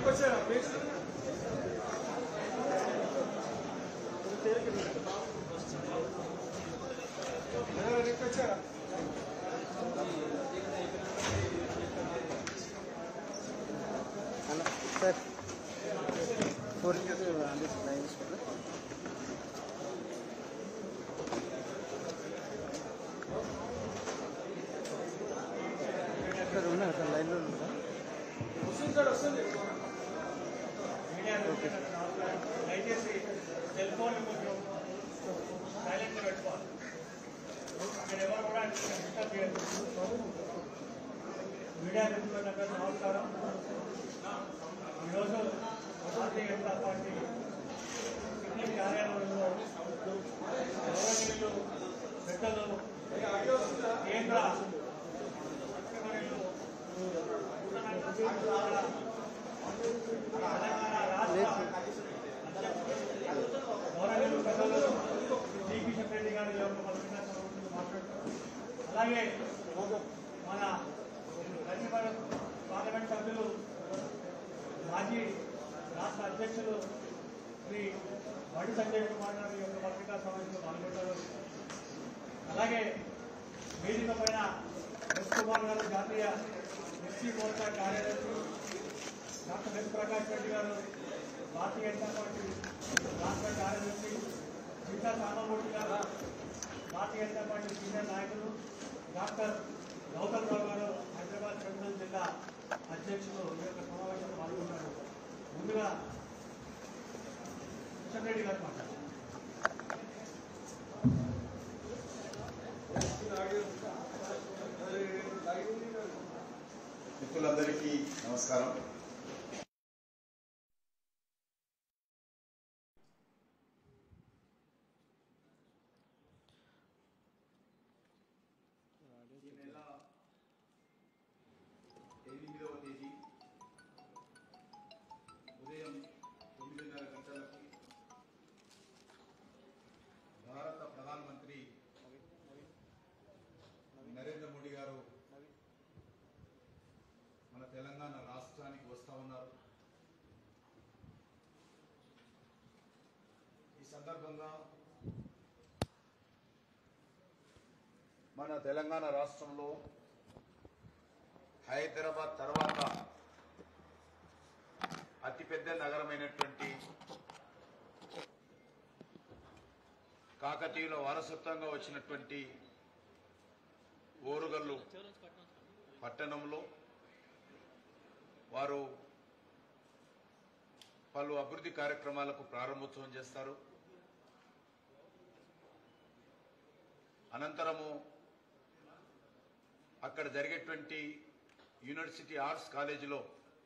వచ్చారా ప్లీజ్ వెనక్కి వచ్చారా hello sir four line sir ఉన్నారు సార్ లైన్లో ఉన్నారా వస్తుంది సార్ వస్తుంది మీడియా దయచేసి సెల్ ఫోన్ కొంచెం సైలెంట్ పెట్టుకోవాలి ఇక్కడ ఎవరు కూడా డిస్టర్బ్ చేయదు మీడియా మిత్రులకు నమస్కారం ఈరోజు భారతీయ జనతా పార్టీ సిక్కిం కార్యాలయంలో గౌరవనీయులు పెద్దలు కేంద్ర ముఖ్యమంత్రులు తెలంగాణ రాష్ట్ర గౌరవనీయులు పెద్దలు శ్రీ కిషన్ రెడ్డి గారి యొక్క పత్రికా సమావేశంలో మాట్లాడుతారు అలాగే మన కరీంనగర్ పార్లమెంట్ సభ్యులు మాజీ రాష్ట్ర అధ్యక్షులు శ్రీ బండి సంజయ్ కుమార్ గారి యొక్క పత్రికా సమావేశంలో పాల్గొంటారు అలాగే వేదిక పైన ఎస్ కుమార్ గారు జాతీయ ఎస్సీ మోర్చా కార్యదర్శి డాక్టర్ ఎస్ ప్రకాష్ రెడ్డి గారు భారతీయ జనతా పార్టీ రాష్ట్ర కార్యదర్శి సీతా సామమూర్తి గారు భారతీయ జనతా పార్టీ సీనియర్ నాయకులు డాక్టర్ గౌతమ్ రావు గారు హైదరాబాద్ సెంట్రల్ జిల్లా అధ్యక్షులు ఈ యొక్క సమావేశంలో పాల్గొన్నారు ముందుగా కిషన్ రెడ్డి గారు మాట్లాడారు మిత్రులందరికీ నమస్కారం ఈ నెల ఎనిమిదవ తేదీ ఉదయం తొమ్మిదిన్నర గంటలకు భారత ప్రధానమంత్రి నరేంద్ర మోడీ గారు మన తెలంగాణ రాష్ట్రానికి వస్తా ఉన్నారు ఈ సందర్భంగా మన తెలంగాణ రాష్ట్రంలో హైదరాబాద్ తర్వాత అతిపెద్ద నగరమైనటువంటి కాకతీయుల వారసత్వంగా వచ్చినటువంటి ఓరుగల్లు పట్టణంలో వారు పలు అభివృద్ధి కార్యక్రమాలకు ప్రారంభోత్సవం చేస్తారు అనంతరము అక్కడ జరిగేటువంటి యూనివర్సిటీ ఆర్ట్స్ కాలేజీలో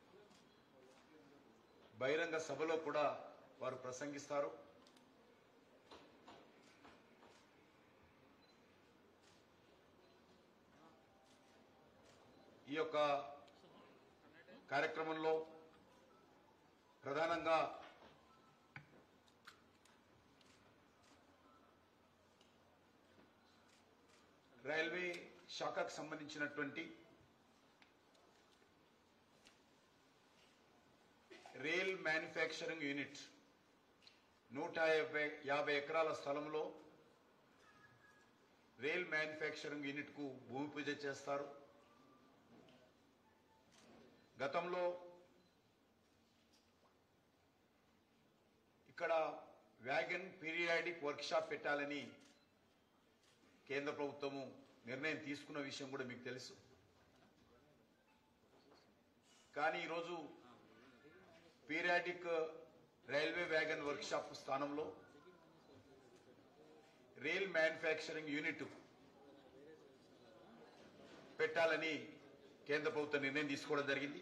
బహిరంగ సభలో కూడా వారు ప్రసంగిస్తారు ఈ యొక్క కార్యక్రమంలో ప్రధానంగా రైల్వే శాఖకు సంబంధించినటువంటి రైల్ మ్యానుఫ్యాక్చరింగ్ యూనిట్ నూట యాభై యాభై ఎకరాల స్థలంలో రైల్ మ్యానుఫ్యాక్చరింగ్ యూనిట్కు భూమి పూజ చేస్తారు గతంలో ఇక్కడ వ్యాగన్ పీరియాడిక్ వర్క్షాప్ పెట్టాలని కేంద్ర ప్రభుత్వము నిర్ణయం తీసుకున్న విషయం కూడా మీకు తెలుసు కానీ ఈరోజు పీరియాడిక్ రైల్వే వ్యాగన్ వర్క్షాప్ స్థానంలో రైల్ మ్యానుఫ్యాక్చరింగ్ యూనిట్ పెట్టాలని కేంద్ర ప్రభుత్వం నిర్ణయం తీసుకోవడం జరిగింది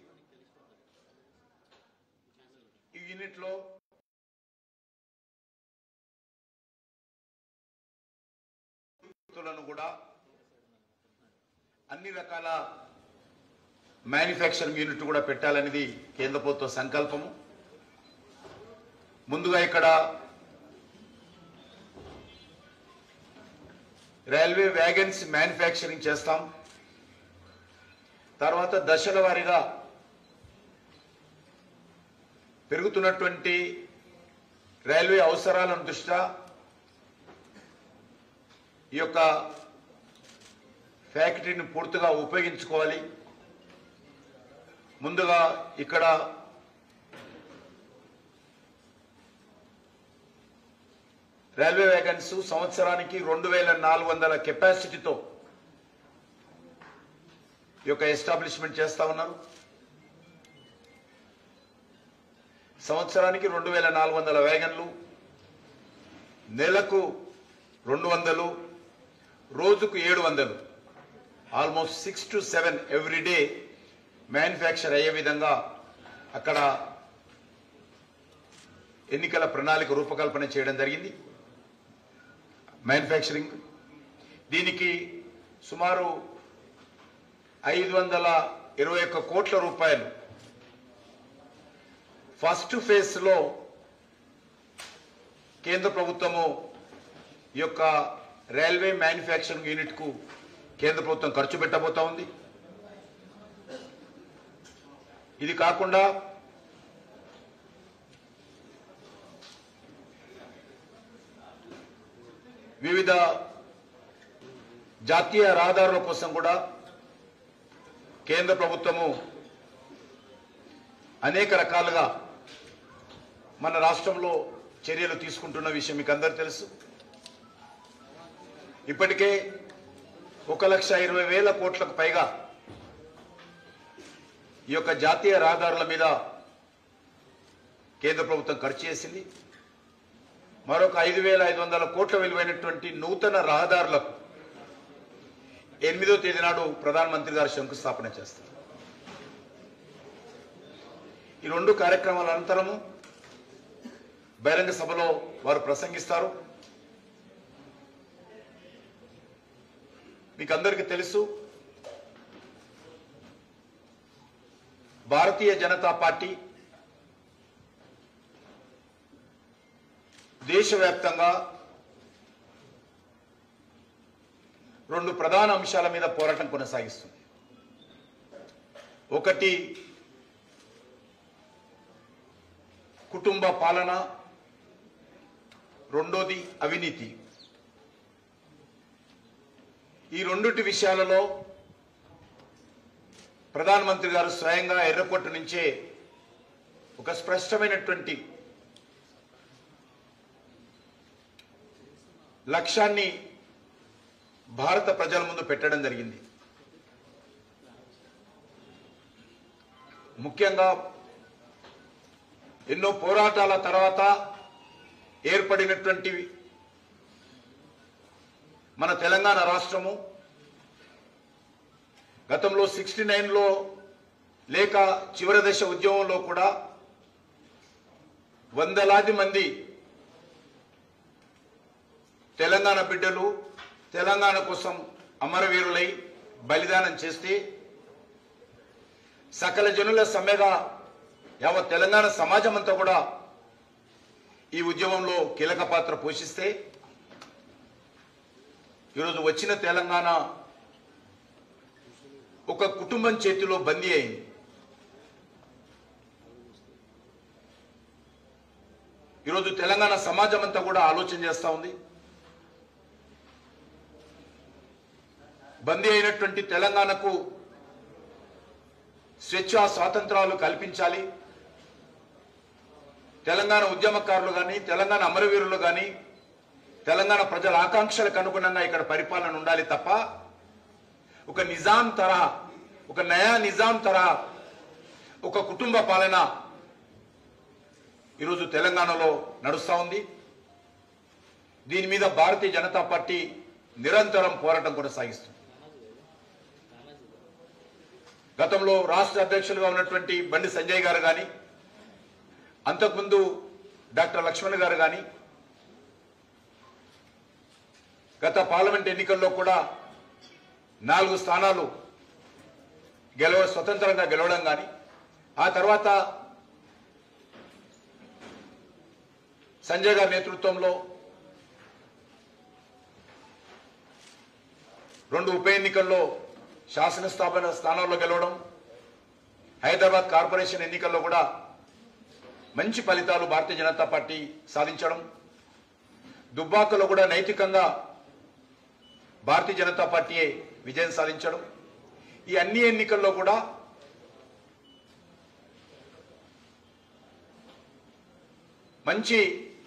ఈ యూనిట్లో లను కూడా అన్ని రకాల మ్యానుఫ్యాక్చరింగ్ యూనిట్ కూడా పెట్టాలనేది కేంద్ర ప్రభుత్వ సంకల్పము ముందుగా ఇక్కడ రైల్వే వ్యాగన్స్ మ్యానుఫ్యాక్చరింగ్ చేస్తాం తర్వాత దశల వారీగా పెరుగుతున్నటువంటి రైల్వే అవసరాలను దృష్ట్యా ఈ యొక్క ఫ్యాక్టరీని పూర్తిగా ఉపయోగించుకోవాలి ముందుగా ఇక్కడ రైల్వే వ్యాగన్స్ సంవత్సరానికి రెండు వేల నాలుగు వందల కెపాసిటీతో ఈ యొక్క ఎస్టాబ్లిష్మెంట్ చేస్తా ఉన్నారు సంవత్సరానికి రెండు వేల నాలుగు వందల వ్యాగన్లు నెలకు రెండు వందలు రోజుకు ఏడు వందలు almost six to seven every day manufacture అయ్యే విధంగా అక్కడ ఎన్నికల ప్రణాళిక రూపకల్పన చేయడం జరిగింది మ్యానుఫ్యాక్చరింగ్ దీనికి సుమారు ఐదు వందల ఇరవై ఒక్క కోట్ల రూపాయలు ఫస్ట్ ఫేజ్ లో కేంద్ర ప్రభుత్వము ఈ యొక్క రైల్వే మ్యానుఫ్యాక్చరింగ్ యూనిట్ కు కేంద్ర ప్రభుత్వం ఖర్చు పెట్టబోతా ఉంది ఇది కాకుండా వివిధ జాతీయ రహదారుల కోసం కూడా కేంద్ర ప్రభుత్వము అనేక రకాలుగా మన రాష్ట్రంలో చర్యలు తీసుకుంటున్న విషయం మీకు అందరు తెలుసు ఇప్పటికే ఒక లక్ష ఇరవై వేల కోట్లకు పైగా ఈ యొక్క జాతీయ రహదారుల మీద కేంద్ర ప్రభుత్వం ఖర్చు చేసింది మరొక ఐదు వేల ఐదు వందల కోట్ల విలువైనటువంటి నూతన రహదారులకు ఎనిమిదో తేదీ నాడు ప్రధానమంత్రి గారు శంకుస్థాపన చేస్తారు ఈ రెండు కార్యక్రమాల అనంతరము బహిరంగ సభలో వారు ప్రసంగిస్తారు మీకు అందరికీ తెలుసు భారతీయ జనతా పార్టీ దేశవ్యాప్తంగా రెండు ప్రధాన అంశాల మీద పోరాటం కొనసాగిస్తుంది ఒకటి కుటుంబ పాలన రెండోది అవినీతి ఈ రెండుటి విషయాలలో ప్రధానమంత్రి గారు స్వయంగా ఎర్రకోట నుంచే ఒక స్పష్టమైనటువంటి లక్ష్యాన్ని భారత ప్రజల ముందు పెట్టడం జరిగింది ముఖ్యంగా ఎన్నో పోరాటాల తర్వాత ఏర్పడినటువంటి మన తెలంగాణ రాష్ట్రము గతంలో సిక్స్టీ నైన్లో లేక చివరి దశ ఉద్యమంలో కూడా వందలాది మంది తెలంగాణ బిడ్డలు తెలంగాణ కోసం అమరవీరులై బలిదానం చేస్తే సకల జనుల సమ్మెగా యావత్ తెలంగాణ సమాజం అంతా కూడా ఈ ఉద్యమంలో కీలక పాత్ర పోషిస్తే ఈరోజు వచ్చిన తెలంగాణ ఒక కుటుంబం చేతిలో బందీ అయింది ఈరోజు తెలంగాణ సమాజం అంతా కూడా ఆలోచన చేస్తా ఉంది బందీ అయినటువంటి తెలంగాణకు స్వేచ్ఛ స్వాతంత్రాలు కల్పించాలి తెలంగాణ ఉద్యమకారులు కానీ తెలంగాణ అమరవీరులు కానీ తెలంగాణ ప్రజల ఆకాంక్షలకు అనుగుణంగా ఇక్కడ పరిపాలన ఉండాలి తప్ప ఒక నిజాం తరహా ఒక నయా నిజాం తరహా ఒక కుటుంబ పాలన ఈరోజు తెలంగాణలో నడుస్తా ఉంది దీని మీద భారతీయ జనతా పార్టీ నిరంతరం పోరాటం కొనసాగిస్తుంది గతంలో రాష్ట్ర అధ్యక్షులుగా ఉన్నటువంటి బండి సంజయ్ గారు కానీ అంతకుముందు డాక్టర్ లక్ష్మణ్ గారు కానీ గత పార్లమెంట్ ఎన్నికల్లో కూడా నాలుగు స్థానాలు గెలవ స్వతంత్రంగా గెలవడం కానీ ఆ తర్వాత సంజయ్ గారి నేతృత్వంలో రెండు ఉప ఎన్నికల్లో శాసనస్థాపన స్థానాల్లో గెలవడం హైదరాబాద్ కార్పొరేషన్ ఎన్నికల్లో కూడా మంచి ఫలితాలు భారతీయ జనతా పార్టీ సాధించడం దుబ్బాకలో కూడా నైతికంగా భారతీయ జనతా పార్టీయే విజయం సాధించడం ఈ అన్ని ఎన్నికల్లో కూడా మంచి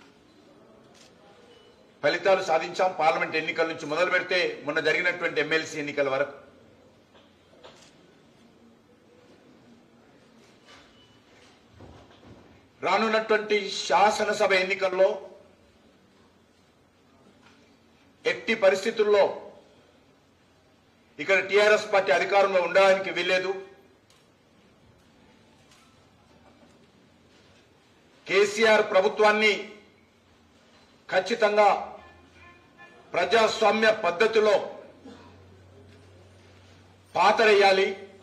ఫలితాలు సాధించాం పార్లమెంట్ ఎన్నికల నుంచి మొదలు పెడితే మొన్న జరిగినటువంటి ఎమ్మెల్సీ ఎన్నికల వరకు రానున్నటువంటి శాసనసభ ఎన్నికల్లో ఎట్టి పరిస్థితుల్లో ఇక్కడ టిఆర్ఎస్ పార్టీ అధికారంలో ఉండడానికి వీల్లేదు కేసీఆర్ ప్రభుత్వాన్ని ఖచ్చితంగా ప్రజాస్వామ్య పద్ధతిలో పాతరేయాలి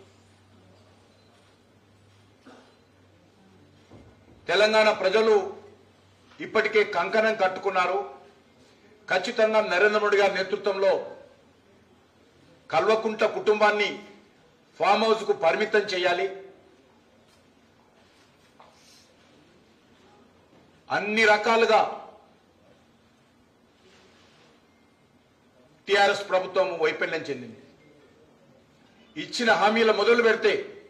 తెలంగాణ ప్రజలు ఇప్పటికే కంకణం కట్టుకున్నారు ఖచ్చితంగా నరేంద్ర మోడీ గారి నేతృత్వంలో కల్వకుంట కుటుంబాన్ని ఫామ్ హౌస్ కు పరిమితం చేయాలి అన్ని రకాలుగా టిఆర్ఎస్ ప్రభుత్వం వైఫల్యం చెందింది ఇచ్చిన హామీల మొదలు పెడితే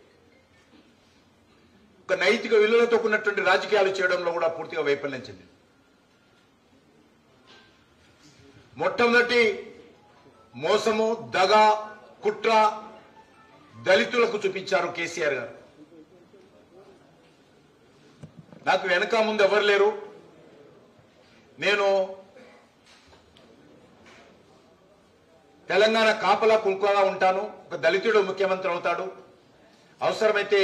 ఒక నైతిక విలువలతో ఉన్నటువంటి రాజకీయాలు చేయడంలో కూడా పూర్తిగా వైఫల్యం చెందింది మొట్టమొదటి మోసము దగ కుట్ర దళితులకు చూపించారు కేసీఆర్ గారు నాకు వెనక ముందు ఎవరు లేరు నేను తెలంగాణ కాపలా కుల్కోగా ఉంటాను ఒక దళితుడు ముఖ్యమంత్రి అవుతాడు అవసరమైతే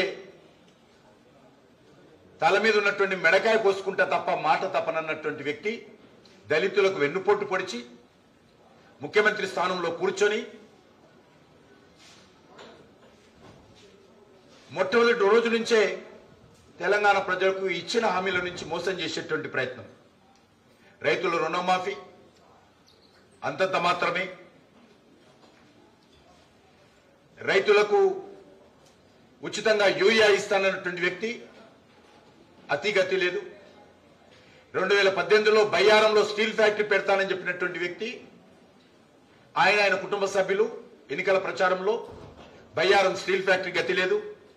తల మీద ఉన్నటువంటి మెడకాయ కోసుకుంటా తప్ప మాట తప్పనన్నటువంటి వ్యక్తి దళితులకు వెన్నుపోటు పొడిచి ముఖ్యమంత్రి స్థానంలో కూర్చొని మొట్టమొదటి రోజు నుంచే తెలంగాణ ప్రజలకు ఇచ్చిన హామీల నుంచి మోసం చేసేటువంటి ప్రయత్నం రైతుల రుణమాఫీ అంతంత మాత్రమే రైతులకు ఉచితంగా యూరియా ఇస్తానన్నటువంటి వ్యక్తి అతిగతి లేదు రెండు వేల పద్దెనిమిదిలో బయ్యారంలో స్టీల్ ఫ్యాక్టరీ పెడతానని చెప్పినటువంటి వ్యక్తి ఆయన ఆయన కుటుంబ సభ్యులు ఎన్నికల ప్రచారంలో బయ్యారం స్టీల్ ఫ్యాక్టరీ గతి లేదు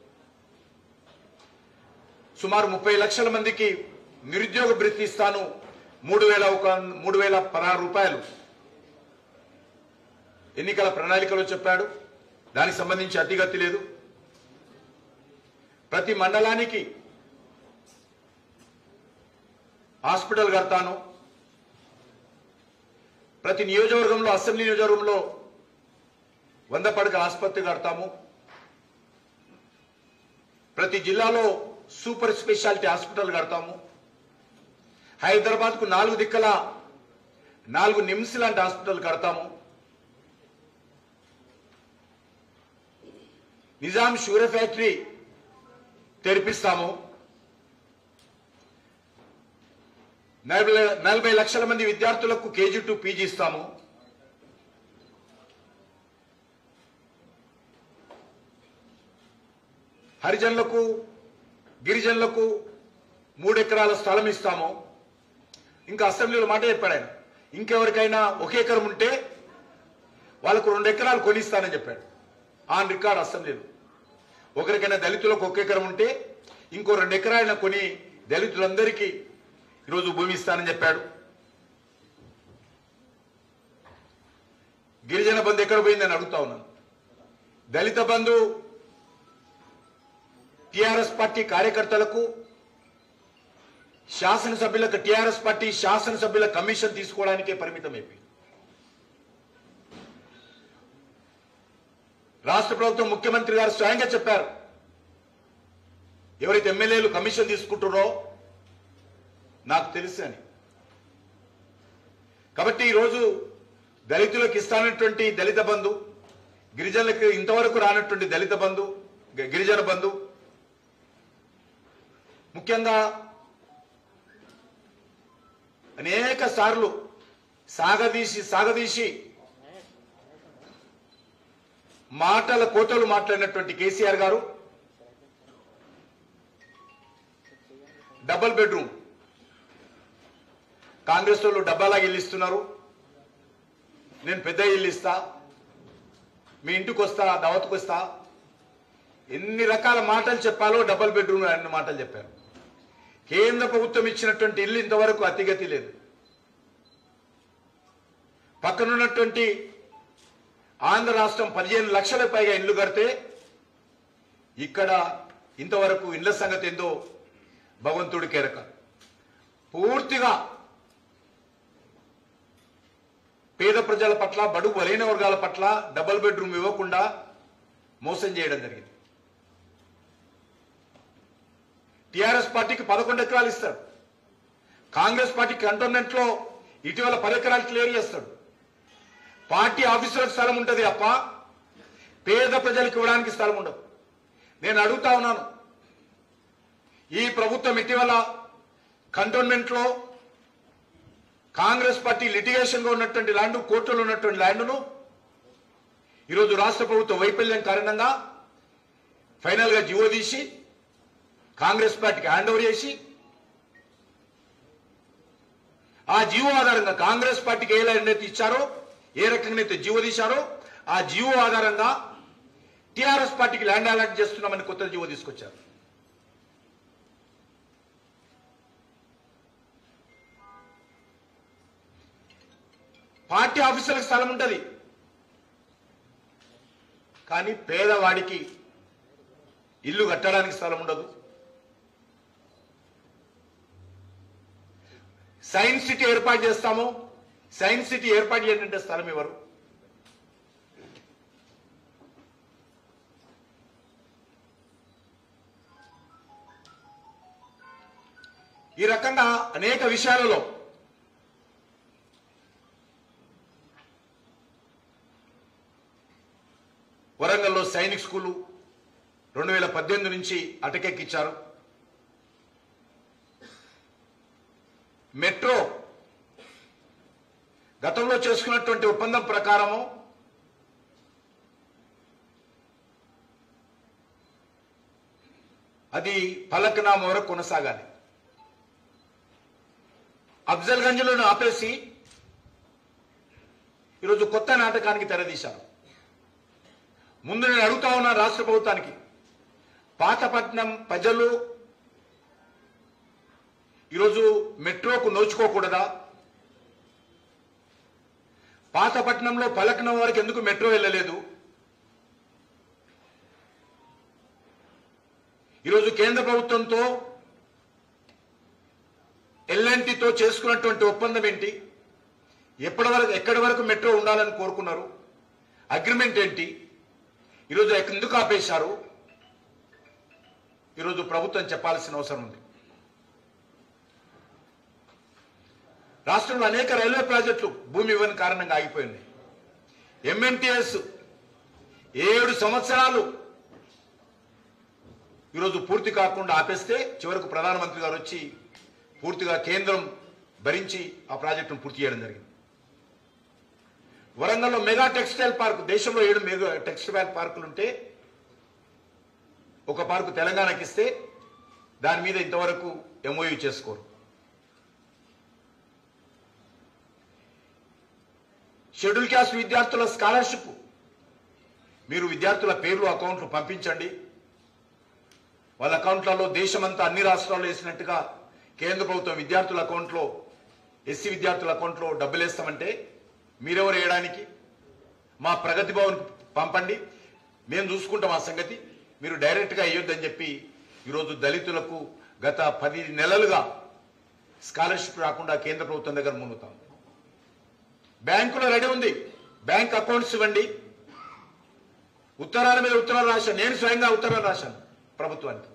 సుమారు ముప్పై లక్షల మందికి నిరుద్యోగ భృతి ఇస్తాను మూడు వేల ఒక మూడు వేల పదహారు రూపాయలు ఎన్నికల ప్రణాళికలో చెప్పాడు దానికి సంబంధించి అతిగతి లేదు ప్రతి మండలానికి హాస్పిటల్ కడతాను ప్రతి నియోజకవర్గంలో అసెంబ్లీ నియోజకవర్గంలో వంద పడకల ఆసుపత్రి కడతాము ప్రతి జిల్లాలో సూపర్ స్పెషాలిటీ హాస్పిటల్ కడతాము హైదరాబాద్ కు నాలుగు దిక్కల నాలుగు నిమ్స్ లాంటి హాస్పిటల్ కడతాము నిజాం షూగర్ ఫ్యాక్టరీ తెరిపిస్తాము నలభై నలభై లక్షల మంది విద్యార్థులకు కేజీ టు పీజీ ఇస్తాము హరిజనులకు గిరిజనులకు మూడు ఎకరాల స్థలం ఇస్తాము ఇంకా అసెంబ్లీలో మాట చెప్పాడు ఆయన ఇంకెవరికైనా ఒక ఎకరం ఉంటే వాళ్ళకు రెండు ఎకరాలు కొనిస్తానని చెప్పాడు ఆన్ రికార్డ్ అసెంబ్లీలో ఒకరికైనా దళితులకు ఒక ఎకరం ఉంటే ఇంకో రెండు ఎకరాలను కొని దళితులందరికీ ఈరోజు భూమి ఇస్తానని చెప్పాడు గిరిజన బంధు ఎక్కడ పోయిందని అడుగుతా ఉన్నాను దళిత బంధు టిఆర్ఎస్ పార్టీ కార్యకర్తలకు శాసనసభ్యులకు టిఆర్ఎస్ పార్టీ శాసనసభ్యుల కమిషన్ తీసుకోవడానికే పరిమితం అయిపోయింది రాష్ట్ర ప్రభుత్వం ముఖ్యమంత్రి గారు స్వయంగా చెప్పారు ఎవరైతే ఎమ్మెల్యేలు కమిషన్ తీసుకుంటున్నారో నాకు తెలుసు అని కాబట్టి ఈరోజు దళితులకు ఇస్తానటువంటి దళిత బంధు గిరిజనులకు ఇంతవరకు రానటువంటి దళిత బంధు గి- గిరిజన బంధు ముఖ్యంగా అనేక సార్లు సాగదీసి సాగదీసి మాటల కోతలు మాట్లాడినటువంటి కేసీఆర్ గారు డబుల్ బెడ్రూమ్ కాంగ్రెస్ వాళ్ళు డబ్బాలాగా ఇల్లు ఇస్తున్నారు నేను పెద్ద ఇల్లు ఇస్తా మీ ఇంటికి వస్తా దావత్కి వస్తా ఎన్ని రకాల మాటలు చెప్పాలో డబుల్ బెడ్రూమ్ అన్ని మాటలు చెప్పారు కేంద్ర ప్రభుత్వం ఇచ్చినటువంటి ఇల్లు ఇంతవరకు అతిగతి లేదు పక్కనున్నటువంటి ఆంధ్ర రాష్ట్రం పదిహేను లక్షల పైగా ఇల్లు కడితే ఇక్కడ ఇంతవరకు ఇళ్ల సంగతి ఏందో భగవంతుడి కేరక పూర్తిగా పేద ప్రజల పట్ల బడుగు బలైన వర్గాల పట్ల డబుల్ బెడ్రూమ్ ఇవ్వకుండా మోసం చేయడం జరిగింది టిఆర్ఎస్ పార్టీకి పదకొండు ఎకరాలు ఇస్తాడు కాంగ్రెస్ పార్టీ కంటోన్మెంట్ లో ఇటీవల పది ఎకరాలు క్లియర్ చేస్తాడు పార్టీ ఆఫీసులకు స్థలం ఉంటుంది అప్ప పేద ప్రజలకు ఇవ్వడానికి స్థలం ఉండదు నేను అడుగుతా ఉన్నాను ఈ ప్రభుత్వం ఇటీవల కంటోన్మెంట్ లో కాంగ్రెస్ పార్టీ లిటిగేషన్ గా ఉన్నటువంటి ల్యాండ్ కోర్టులో ఉన్నటువంటి ల్యాండ్ను ఈరోజు రాష్ట్ర ప్రభుత్వ వైఫల్యం కారణంగా ఫైనల్ గా జీవో తీసి కాంగ్రెస్ పార్టీకి హ్యాండ్ ఓవర్ చేసి ఆ జీవో ఆధారంగా కాంగ్రెస్ పార్టీకి ఏ ల్యాండ్ అయితే ఇచ్చారో ఏ రకంగా అయితే జీవో తీశారో ఆ జీవో ఆధారంగా టిఆర్ఎస్ పార్టీకి ల్యాండ్ అలాట్ చేస్తున్నామని కొత్త జీవో తీసుకొచ్చారు పార్టీ ఆఫీసులకు స్థలం ఉంటుంది కానీ పేదవాడికి ఇల్లు కట్టడానికి స్థలం ఉండదు సైన్స్ సిటీ ఏర్పాటు చేస్తాము సైన్స్ సిటీ ఏర్పాటు చేయాలంటే స్థలం ఇవ్వరు ఈ రకంగా అనేక విషయాలలో వరంగల్లో సైనిక్ స్కూలు రెండు వేల పద్దెనిమిది నుంచి అటకెక్కించారు మెట్రో గతంలో చేసుకున్నటువంటి ఒప్పందం ప్రకారము అది పలకనామా వరకు కొనసాగాలి అఫ్జల్ గంజ్లను ఆపేసి ఈరోజు కొత్త నాటకానికి తెరదీశారు ముందు నేను అడుగుతా ఉన్నా రాష్ట్ర ప్రభుత్వానికి పాతపట్నం ప్రజలు ఈరోజు మెట్రోకు నోచుకోకూడదా పాతపట్నంలో పలకనం వరకు ఎందుకు మెట్రో వెళ్ళలేదు ఈరోజు కేంద్ర ప్రభుత్వంతో ఎల్ఎన్టీతో చేసుకున్నటువంటి ఒప్పందం ఏంటి ఎప్పటి వరకు ఎక్కడి వరకు మెట్రో ఉండాలని కోరుకున్నారు అగ్రిమెంట్ ఏంటి ఈరోజు ఎందుకు ఆపేశారు ఈరోజు ప్రభుత్వం చెప్పాల్సిన అవసరం ఉంది రాష్ట్రంలో అనేక రైల్వే ప్రాజెక్టులు భూమి ఇవ్వని కారణంగా ఆగిపోయింది ఎంఎన్టీఎస్ ఏడు సంవత్సరాలు ఈరోజు పూర్తి కాకుండా ఆపేస్తే చివరకు ప్రధానమంత్రి గారు వచ్చి పూర్తిగా కేంద్రం భరించి ఆ ప్రాజెక్టును పూర్తి చేయడం జరిగింది వరంగల్లో మెగా టెక్స్టైల్ పార్క్ దేశంలో ఏడు మెగా టెక్స్టైల్ పార్కులు ఉంటే ఒక పార్కు తెలంగాణకి ఇస్తే దాని మీద ఇంతవరకు ఎంఓయూ చేసుకోరు షెడ్యూల్ క్యాస్ట్ విద్యార్థుల స్కాలర్షిప్ మీరు విద్యార్థుల పేర్లు అకౌంట్లు పంపించండి వాళ్ళ అకౌంట్లలో దేశమంతా అన్ని రాష్ట్రాల్లో వేసినట్టుగా కేంద్ర ప్రభుత్వం విద్యార్థుల అకౌంట్లో ఎస్సీ విద్యార్థుల అకౌంట్లో డబ్బులు వేస్తామంటే మీరెవరు వేయడానికి మా ప్రగతి భవన్ పంపండి మేము చూసుకుంటాం ఆ సంగతి మీరు డైరెక్ట్గా వేయొద్దని చెప్పి ఈరోజు దళితులకు గత పది నెలలుగా స్కాలర్షిప్ రాకుండా కేంద్ర ప్రభుత్వం దగ్గర మునుగుతాం బ్యాంకులో రెడీ ఉంది బ్యాంక్ అకౌంట్స్ ఇవ్వండి ఉత్తరాల మీద ఉత్తరాలు రాశాను నేను స్వయంగా ఉత్తరాలు రాశాను ప్రభుత్వానికి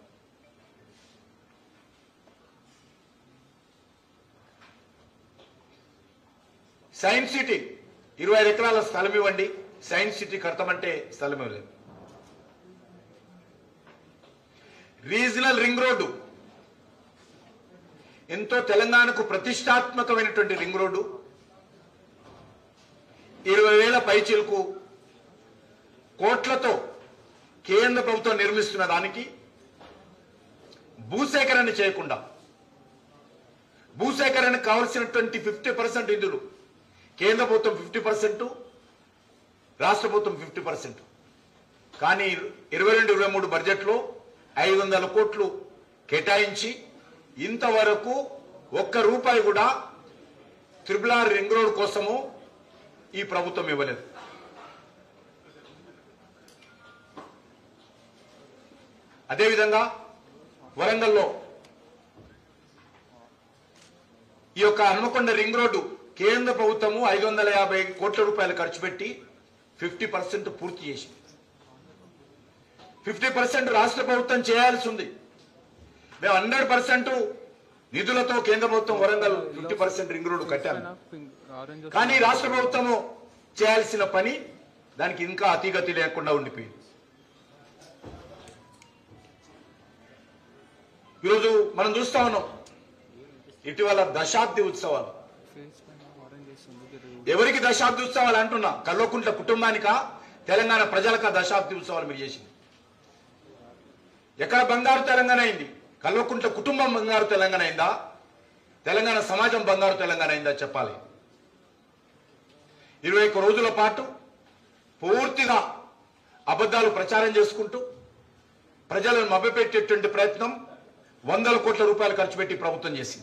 సైన్స్ సిటీ ఇరవై ఐదు ఎకరాల స్థలం ఇవ్వండి సైన్స్ సిటీ కడతామంటే స్థలం ఇవ్వలేదు రీజనల్ రింగ్ రోడ్డు ఎంతో తెలంగాణకు ప్రతిష్టాత్మకమైనటువంటి రింగ్ రోడ్డు ఇరవై వేల పైచీలకు కోట్లతో కేంద్ర ప్రభుత్వం నిర్మిస్తున్న దానికి భూసేకరణ చేయకుండా భూసేకరణకు కావలసినటువంటి ఫిఫ్టీ పర్సెంట్ నిధులు కేంద్ర ప్రభుత్వం ఫిఫ్టీ పర్సెంట్ రాష్ట్ర ప్రభుత్వం ఫిఫ్టీ పర్సెంట్ కానీ ఇరవై రెండు ఇరవై మూడు బడ్జెట్లో ఐదు వందల కోట్లు కేటాయించి ఇంతవరకు ఒక్క రూపాయి కూడా త్రిపుల్ ఆర్ రింగ్ రోడ్ కోసము ఈ ప్రభుత్వం ఇవ్వలేదు అదేవిధంగా వరంగల్లో ఈ యొక్క హనుమకొండ రింగ్ రోడ్డు కేంద్ర ప్రభుత్వము ఐదు వందల యాభై కోట్ల రూపాయలు ఖర్చు పెట్టి ఫిఫ్టీ పర్సెంట్ పూర్తి చేసింది ఫిఫ్టీ పర్సెంట్ రాష్ట్ర ప్రభుత్వం చేయాల్సి ఉంది మేము హండ్రెడ్ పర్సెంట్ నిధులతో కేంద్ర ప్రభుత్వం Warangal fifty percent ring road కట్టాము ఆరెంజ్ కానీ రాష్ట్ర ప్రభుత్వము చేయాల్సిన పని దానికి ఇంకా అతిగతి లేకుండా ఉండిపోయింది ఈరోజు మనం చూస్తా ఉన్నాం ఇటీవల దశాబ్ది ఉత్సవాలు ఫేస్ పైన ఆరెంజ్ వేస్తుంది జర ఎవరికి దశాబ్ది ఉత్సవాలు అంటున్నా కల్వకుంట్ల కుటుంబానికా తెలంగాణ ప్రజలకా దశాబ్ది ఉత్సవాలు మీరు చేసింది ఎక్కడ బంగారు తెలంగాణ అయింది కల్వకుంట్ల కుటుంబం బంగారు తెలంగాణ అయిందా తెలంగాణ సమాజం బంగారు తెలంగాణ అయిందా చెప్పాలి ఇరవై ఒక్క రోజుల పాటు పూర్తిగా అబద్ధాలు ప్రచారం చేసుకుంటూ ప్రజలను మభ్యపెట్టేటువంటి ప్రయత్నం వందల కోట్ల రూపాయలు ఖర్చు పెట్టి ప్రభుత్వం చేసింది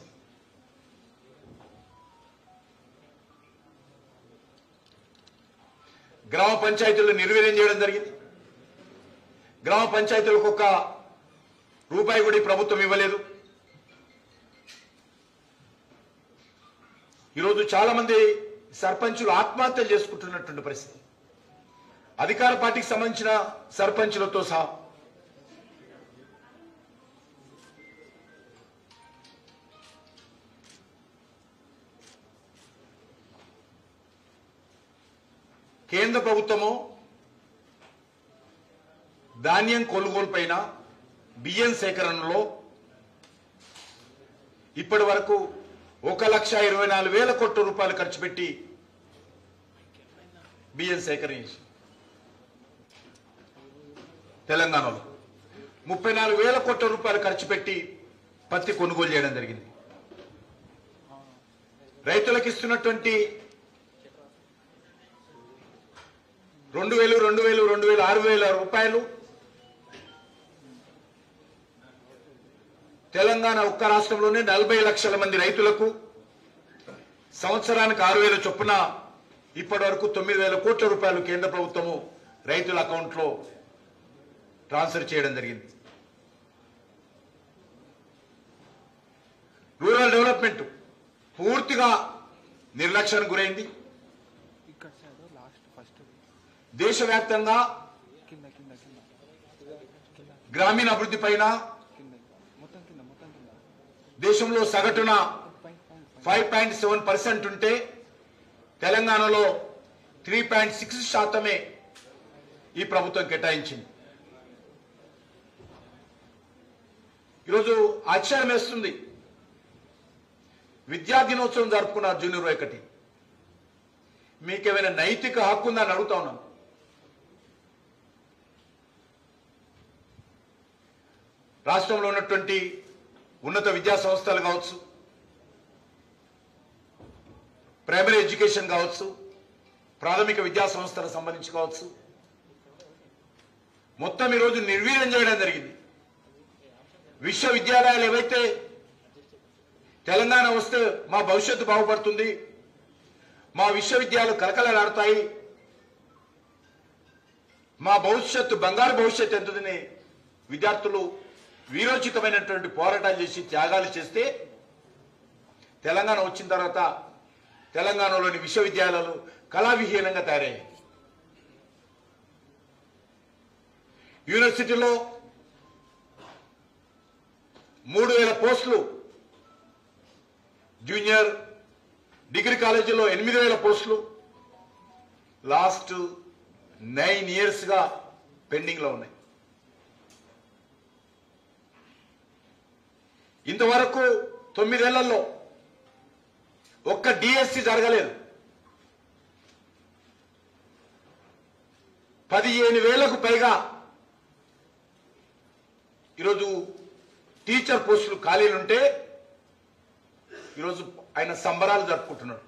గ్రామ పంచాయతీలు నిర్వీర్యం చేయడం జరిగింది గ్రామ పంచాయతీలకు ఒక రూపాయి కూడా ఈ ప్రభుత్వం ఇవ్వలేదు ఈరోజు చాలా మంది సర్పంచులు ఆత్మహత్యలు చేసుకుంటున్నటువంటి పరిస్థితి అధికార పార్టీకి సంబంధించిన సర్పంచులతో సహా కేంద్ర ప్రభుత్వము ధాన్యం కొనుగోలు పైన బియ్యం సేకరణలో ఇప్పటి వరకు ఒక లక్ష ఇరవై నాలుగు వేల కోట్ల రూపాయలు ఖర్చు పెట్టి బియ్యం సేకరించి తెలంగాణలో ముప్పై నాలుగు వేల కోట్ల రూపాయలు ఖర్చు పెట్టి పత్తి కొనుగోలు చేయడం జరిగింది రైతులకు ఇస్తున్నటువంటి రెండు వేలు రెండు వేలు రెండు వేలు ఆరు వేల రూపాయలు తెలంగాణ ఒక్క రాష్ట్రంలోనే నలభై లక్షల మంది రైతులకు సంవత్సరానికి ఆరు వేల చొప్పున ఇప్పటి వరకు తొమ్మిది వేల కోట్ల రూపాయలు కేంద్ర ప్రభుత్వము రైతుల అకౌంట్లో ట్రాన్స్ఫర్ చేయడం జరిగింది రూరల్ డెవలప్మెంట్ పూర్తిగా నిర్లక్ష్యానికి గురైంది ఇక్కడ సైడ్ లాస్ట్ ఫస్ట్ దేశవ్యాప్తంగా కింద కింద కింద కింద గ్రామీణ అభివృద్ధి పైన కింద మొత్తం కింద మొత్తం కింద దేశంలో సగటున పైన పైన పైన ఫైవ్ పాయింట్ సెవెన్ పర్సెంట్ ఉంటే తెలంగాణలో త్రీ పాయింట్ సిక్స్ శాతమే ఈ ప్రభుత్వం కేటాయించింది ఈరోజు ఆశ్చర్యం వేస్తుంది విద్యా దినోత్సవం జరుపుకున్నారు జూనియర్ ఒకటి మీకేమైనా నైతిక హక్కు ఉందని అడుగుతా ఉన్నాను రాష్ట్రంలో ఉన్నటువంటి ఉన్నత విద్యా సంస్థలు కావచ్చు ప్రైమరీ ఎడ్యుకేషన్ కావచ్చు ప్రాథమిక విద్యా సంస్థలకు సంబంధించి కావచ్చు మొత్తం ఈరోజు నిర్వీర్యం చేయడం జరిగింది విశ్వవిద్యాలయాలు ఏవైతే తెలంగాణ వస్తే మా భవిష్యత్తు బాగుపడుతుంది మా విశ్వవిద్యాలయాలు కలకలలాడతాయి మా భవిష్యత్తు బంగారు భవిష్యత్తు ఎంతదని విద్యార్థులు వీరోచితమైనటువంటి పోరాటాలు చేసి త్యాగాలు చేస్తే తెలంగాణ వచ్చిన తర్వాత తెలంగాణలోని విశ్వవిద్యాలయాలు కళావిహీనంగా తయారయ్యాయి యూనివర్సిటీలో మూడు వేల పోస్టులు జూనియర్ డిగ్రీ కాలేజీలో ఎనిమిది వేల పోస్టులు లాస్ట్ నైన్ ఇయర్స్గా పెండింగ్లో ఉన్నాయి ఇంతవరకు తొమ్మిదేళ్లలో ఒక్క డిఎస్సి జరగలేదు పదిహేను వేలకు పైగా ఈరోజు టీచర్ పోస్టులు ఖాళీలుంటే ఈరోజు ఆయన సంబరాలు జరుపుకుంటున్నాడు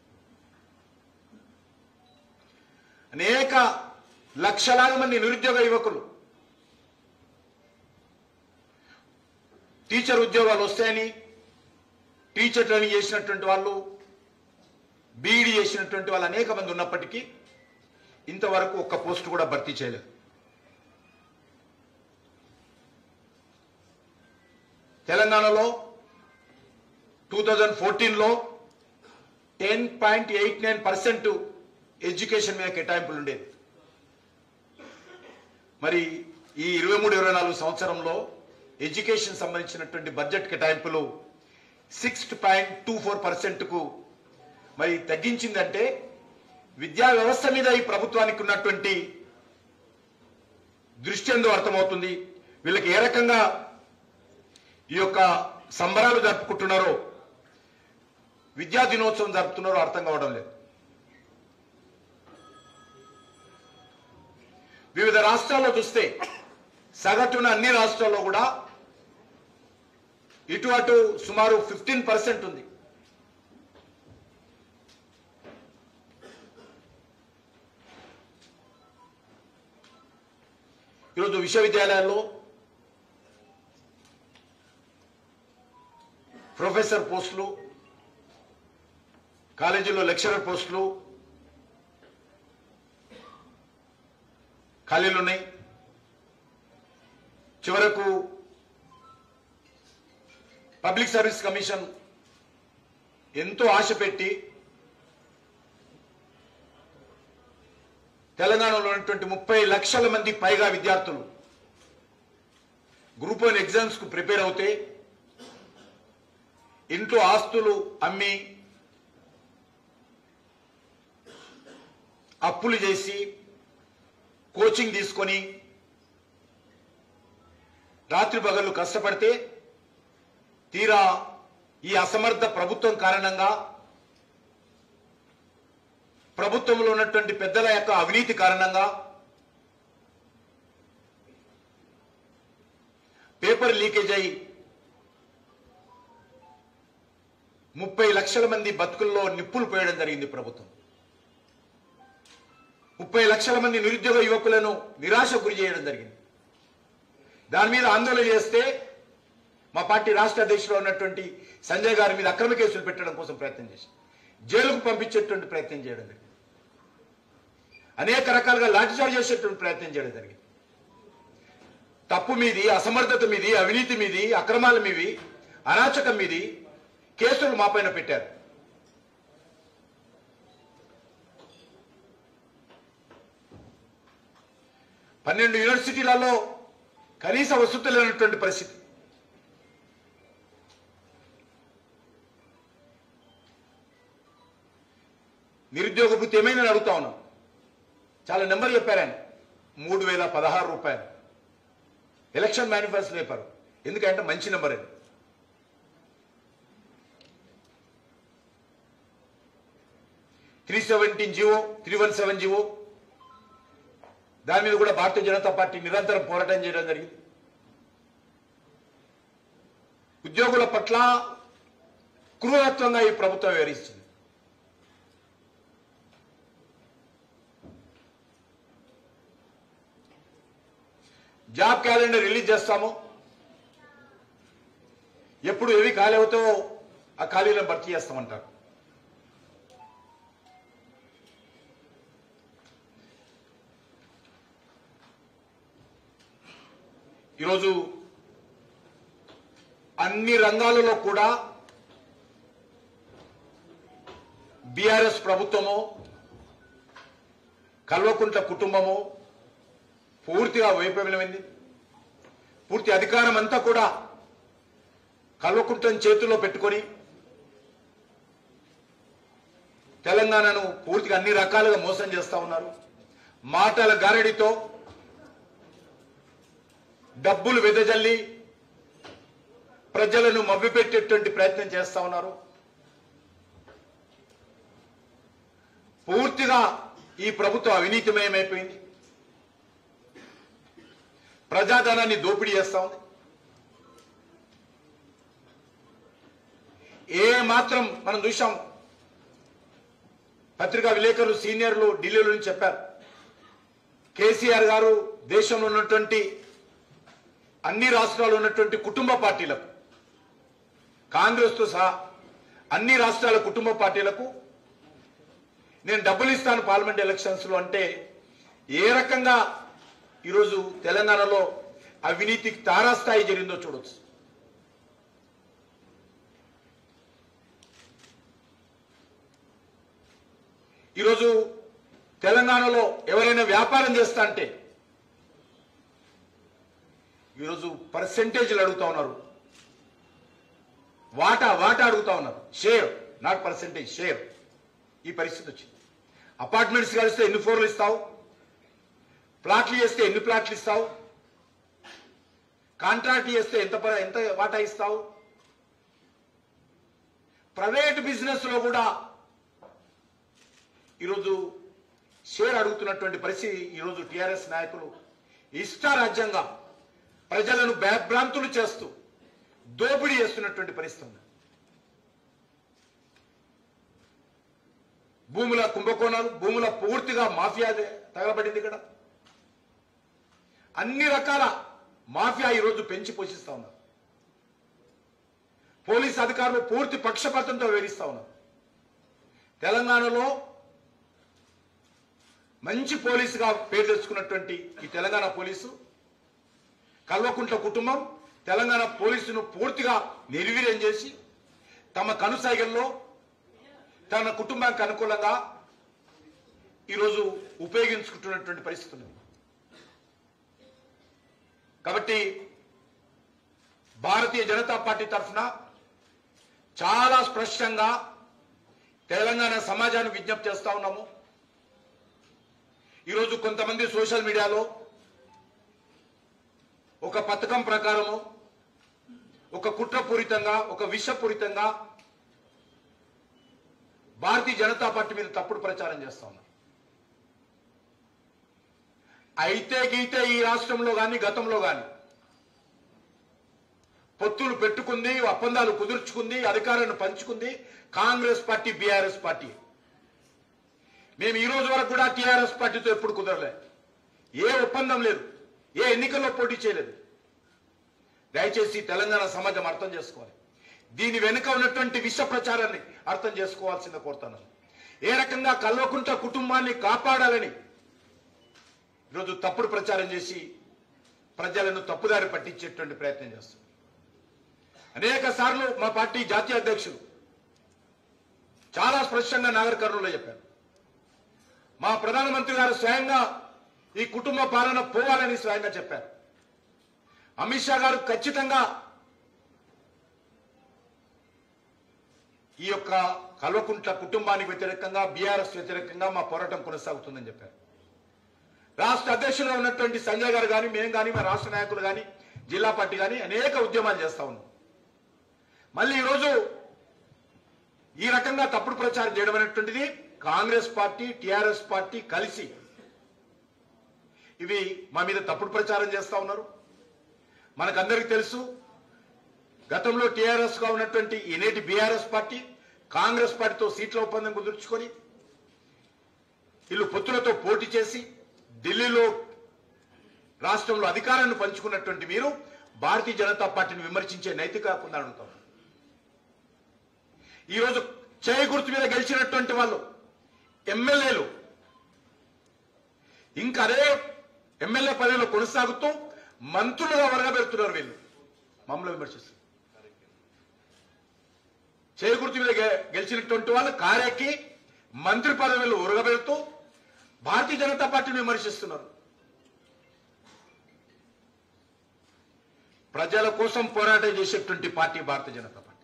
అనేక లక్షలాది మంది నిరుద్యోగ యువకులు టీచర్ ఉద్యోగాలు వస్తాయని టీచర్ ట్రైనింగ్ చేసినటువంటి వాళ్ళు బీఈడి చేసినటువంటి వాళ్ళు అనేక మంది ఉన్నప్పటికీ ఇంతవరకు ఒక్క పోస్ట్ కూడా భర్తీ చేయలేదు తెలంగాణలో టూ థౌజండ్ ఫోర్టీన్లో ten point eight nine percent education మీద కేటాయింపులు ఉండేది మరి ఈ ఇరవై మూడు ఇరవై నాలుగు సంవత్సరంలో ఎడ్యుకేషన్ సంబంధించినటువంటి బడ్జెట్ కేటాయింపులు సిక్స్ పాయింట్ టూ ఫోర్ పర్సెంట్కు మరి తగ్గించిందంటే విద్యా వ్యవస్థ మీద ఈ ప్రభుత్వానికి ఉన్నటువంటి దృష్టి ఎందు అర్థమవుతుంది వీళ్ళకి ఏ రకంగా ఈ యొక్క సంబరాలు జరుపుకుంటున్నారో విద్యా దినోత్సవం జరుపుతున్నారో అర్థం కావడం లేదు వివిధ రాష్ట్రాల్లో చూస్తే సగటున అన్ని రాష్ట్రాల్లో కూడా ఇటు అటు సుమారు ఫిఫ్టీన్ పర్సెంట్ ఉంది ఈరోజు విశ్వవిద్యాలయాల్లో ప్రొఫెసర్ పోస్టులు కాలేజీలో లెక్చరర్ పోస్టులు ఖాళీలు ఉన్నాయి చివరకు పబ్లిక్ సర్వీస్ కమిషన్ ఎంతో ఆశ పెట్టి తెలంగాణలో ఉన్నటువంటి ముప్పై లక్షల మంది పైగా విద్యార్థులు గ్రూప్ వన్ ఎగ్జామ్స్ కు ప్రిపేర్ అవుతే ఇంట్లో ఆస్తులు అమ్మి అప్పులు చేసి కోచింగ్ తీసుకొని రాత్రి పగళ్ళు కష్టపడితే తీరా ఈ అసమర్థ ప్రభుత్వం కారణంగా ప్రభుత్వంలో ఉన్నటువంటి పెద్దల యొక్క అవినీతి కారణంగా పేపర్ లీకేజ్ అయి ముప్పై లక్షల మంది బతుకుల్లో నిప్పులు పోయడం జరిగింది ప్రభుత్వం ముప్పై లక్షల మంది నిరుద్యోగ యువకులను నిరాశ గురి చేయడం జరిగింది దాని మీద ఆందోళన చేస్తే మా పార్టీ రాష్ట్ర అధ్యక్షుడు ఉన్నటువంటి సంజయ్ గారి మీద అక్రమ కేసులు పెట్టడం కోసం ప్రయత్నం చేసి జైలుకు పంపించేటువంటి ప్రయత్నం చేయడం జరిగింది అనేక రకాలుగా లాఠీచార్జ్ చేసేటువంటి ప్రయత్నం చేయడం జరిగింది తప్పు మీది అసమర్థత మీది అవినీతి మీది అక్రమాల మీవి అరాచకం మీది కేసులు మా పైన పెట్టారు పన్నెండు యూనివర్సిటీలలో కనీస వసతులు లేనటువంటి పరిస్థితి నిరుద్యోగ వృత్తి ఏమైందని అడుగుతా ఉన్నాం చాలా నెంబర్ చెప్పారు ఆయన మూడు వేల పదహారు రూపాయలు ఎలక్షన్ మేనిఫెస్టో చెప్పారు ఎందుకంటే మంచి నెంబర్ అది three seventeen GO three one seven GO దాని మీద కూడా భారతీయ జనతా పార్టీ నిరంతరం పోరాటం చేయడం జరిగింది ఉద్యోగుల పట్ల క్రూరత్వంగా ఈ ప్రభుత్వం వ్యవహరిస్తుంది జాబ్ క్యాలెండర్ రిలీజ్ చేస్తాము ఎప్పుడు ఏవి ఖాళీ అవుతావో ఆ ఖాళీలను భర్తీ చేస్తామంటారు ఈరోజు అన్ని రంగాలలో కూడా బీఆర్ఎస్ ప్రభుత్వము కల్వకుంట్ల కుటుంబము పూర్తిగా వైఫల్యమైంది పూర్తి అధికారం అంతా కూడా కల్వకుంట్లను చేతుల్లో పెట్టుకొని తెలంగాణను పూర్తిగా అన్ని రకాలుగా మోసం చేస్తా ఉన్నారు మాటల గారడితో డబ్బులు వెదజల్లి ప్రజలను మభ్యపెట్టేటువంటి ప్రయత్నం చేస్తా ఉన్నారు పూర్తిగా ఈ ప్రభుత్వం అవినీతిమయమైపోయింది ప్రజాధనాన్ని దోపిడీ చేస్తా ఉంది ఏ మాత్రం మనం చూసాం పత్రికా విలేకరులు సీనియర్లు ఢిల్లీలో నుంచి చెప్పారు కేసీఆర్ గారు దేశంలో ఉన్నటువంటి అన్ని రాష్ట్రాల్లో ఉన్నటువంటి కుటుంబ పార్టీలకు కాంగ్రెస్తో సహా అన్ని రాష్ట్రాల కుటుంబ పార్టీలకు నేను డబ్బులు ఇస్తాను పార్లమెంట్ ఎలక్షన్స్ లో అంటే ఏ రకంగా ఈరోజు తెలంగాణలో అవినీతికి తారాస్థాయి జరిగిందో చూడొచ్చు ఈరోజు తెలంగాణలో ఎవరైనా వ్యాపారం చేస్తా అంటే ఈరోజు పర్సెంటేజ్లు అడుగుతా ఉన్నారు వాటా వాటా అడుగుతా ఉన్నారు షేర్ నాట్ పర్సెంటేజ్ షేర్ ఈ పరిస్థితి వచ్చింది అపార్ట్మెంట్స్ కలిస్తే ఎన్ని ఫ్లోర్లు ఇస్తావు ప్లాట్లు చేస్తే ఎన్ని ప్లాట్లు ఇస్తావు కాంట్రాక్ట్ చేస్తే ఎంత ప- ఎంత వాటా ఇస్తావు ప్రైవేట్ బిజినెస్ లో కూడా ఈరోజు షేర్ అడుగుతున్నటువంటి పరిస్థితి ఈరోజు టిఆర్ఎస్ నాయకులు ఇష్టారాజ్యంగా ప్రజలను భయభ్రాంతులు చేస్తూ దోపిడీ చేస్తున్నటువంటి పరిస్థితి ఉంది భూముల కుంభకోణాలు భూముల పూర్తిగా మాఫియా తగలబడింది ఇక్కడ అన్ని రకాల మాఫియా ఈరోజు పెంచి పోషిస్తా ఉన్నారు పోలీస్ అధికారులు పూర్తి పక్షపాతంతో వేధిస్తా ఉన్నారు తెలంగాణలో మంచి పోలీసుగా పేరు తెచ్చుకున్నటువంటి ఈ తెలంగాణ పోలీసు కల్వకుంట్ల కుటుంబం తెలంగాణ పోలీసును పూర్తిగా నిర్వీర్యం చేసి తమ కనుసైగల్లో తన కుటుంబానికి అనుకూలంగా ఈరోజు ఉపయోగించుకుంటున్నటువంటి పరిస్థితి ఉంది కాబట్టి భారతీయ జనతా పార్టీ తరఫున చాలా స్పష్టంగా తెలంగాణ సమాజానికి విజ్ఞప్తి చేస్తా ఉన్నాము ఈరోజు కొంతమంది సోషల్ మీడియాలో ఒక పథకం ప్రకారము ఒక కుట్రపూరితంగా ఒక విషపూరితంగా భారతీయ జనతా పార్టీ మీద తప్పుడు ప్రచారం చేస్తా ఉన్నారు అయితే గీతే ఈ రాష్ట్రంలో కానీ గతంలో కానీ పొత్తులు పెట్టుకుంది ఒప్పందాలు కుదుర్చుకుంది అధికారాన్ని పంచుకుంది కాంగ్రెస్ పార్టీ బీఆర్ఎస్ పార్టీ మేము ఈ రోజు వరకు కూడా టీఆర్ఎస్ పార్టీతో ఎప్పుడు కుదరలే ఏ ఒప్పందం లేదు ఏ ఎన్నికల్లో పోటీ చేయలేదు దయచేసి తెలంగాణ సమాజం అర్థం చేసుకోవాలి దీని వెనుక ఉన్నటువంటి విష ప్రచారాన్ని అర్థం చేసుకోవాల్సింది కోరుతున్నాను ఏ రకంగా కల్వకుంట కుటుంబాన్ని కాపాడాలని ఈరోజు తప్పుడు ప్రచారం చేసి ప్రజలను తప్పుదారి పట్టించేటువంటి ప్రయత్నం చేస్తుంది అనేక సార్లు మా పార్టీ జాతీయ అధ్యక్షులు చాలా స్పష్టంగా నాగర్ కర్నూలులో చెప్పారు మా ప్రధానమంత్రి గారు స్వయంగా ఈ కుటుంబ పాలన పోవాలని స్వయంగా చెప్పారు అమిత్ షా గారు ఖచ్చితంగా ఈ యొక్క కల్వకుంట్ల కుటుంబానికి వ్యతిరేకంగా బీఆర్ఎస్ వ్యతిరేకంగా మా పోరాటం కొనసాగుతుందని చెప్పారు రాష్ట్ర అధ్యక్షులుగా ఉన్నటువంటి సంజయ్ గారు కానీ మేము కానీ మా రాష్ట్ర నాయకులు కానీ జిల్లా పార్టీ కానీ అనేక ఉద్యమాలు చేస్తా ఉన్నాం మళ్ళీ ఈరోజు ఈ రకంగా తప్పుడు ప్రచారం చేయడం అనేటువంటిది కాంగ్రెస్ పార్టీ టిఆర్ఎస్ పార్టీ కలిసి ఇవి మా మీద తప్పుడు ప్రచారం చేస్తా ఉన్నారు మనకందరికీ తెలుసు గతంలో టిఆర్ఎస్ గా ఉన్నటువంటి ఈ నేటి బీఆర్ఎస్ పార్టీ కాంగ్రెస్ పార్టీతో సీట్ల ఒప్పందం కుదుర్చుకొని వీళ్ళు పొత్తులతో పోటీ చేసి ఢిల్లీలో రాష్ట్రంలో అధికారాన్ని పంచుకున్నటువంటి మీరు భారతీయ జనతా పార్టీని విమర్శించే నైతిక హక్కు అడుగుతాం ఈరోజు చేయి గుర్తు మీద గెలిచినటువంటి వాళ్ళు ఎమ్మెల్యేలు ఇంకా అదే ఎమ్మెల్యే పదవిలో కొనసాగుతూ మంత్రులుగా వరగబెడుతున్నారు వీళ్ళు మమ్మల్ని విమర్శిస్తారు చేయి గుర్తు మీద గె- గెలిచినటువంటి వాళ్ళు కారెక్కి మంత్రి పదవిలో ఉరగబెడుతూ భారతీయ జనతా పార్టీని విమర్శిస్తున్నారు ప్రజల కోసం పోరాటం చేసేటువంటి పార్టీ భారతీయ జనతా పార్టీ